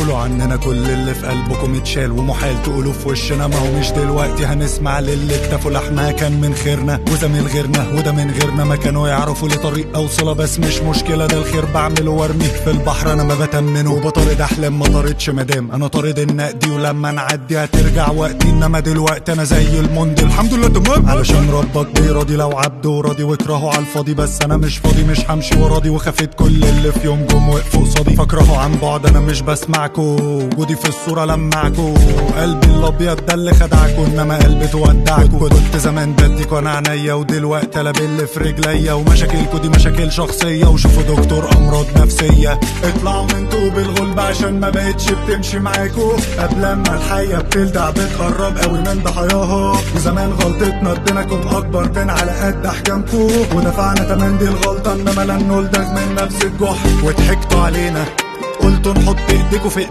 قولوا عننا كل اللي في قلبكم اتشال ومحال تقولوا في وشنا ما هو مش دلوقتي هنسمع للي اكتفوا لحمها كان من خيرنا وزميل غيرنا وده من غيرنا ما كانوا يعرفوا لي طريق اوصله بس مش مشكله ده الخير بعمله وارميه في البحر انا ما بتمنه وبطارد احلام ما طاردش مدام انا طارد النقدي ولما نعدي هترجع وقتي انما دلوقتي انا زي الموندي الحمد لله تمام علشان ربك بيراضي لو عبد وراضي واكرهه على الفاضي بس انا مش فاضي مش همشي وراضي وخفيت كل اللي في يوم جم وقفوا قصادي فاكرهوا عن بعد انا مش بسمعكو وجودي في الصوره لمعكو قلبي الابيض ده اللي خدعكو انما قلبي تودعكو كنت زمان بديك وانا عينيا ودلوقتي انا باللي في رجليا ومشاكلكو دي مشاكل شخصيه وشوفوا دكتور امراض نفسيه اطلعوا من طوب الغلب عشان ما بقتش بتمشي معاكو قبل ما الحيه بتلدع بتقرب قوي من ضحاياها وزمان غلطتنا اديناكم اكبر كان على قد احكامكو ودفعنا تمن دي الغلطه انما لن نلدغ من نفس الجحر وضحكتوا علينا قلتوا نحط ايديكوا في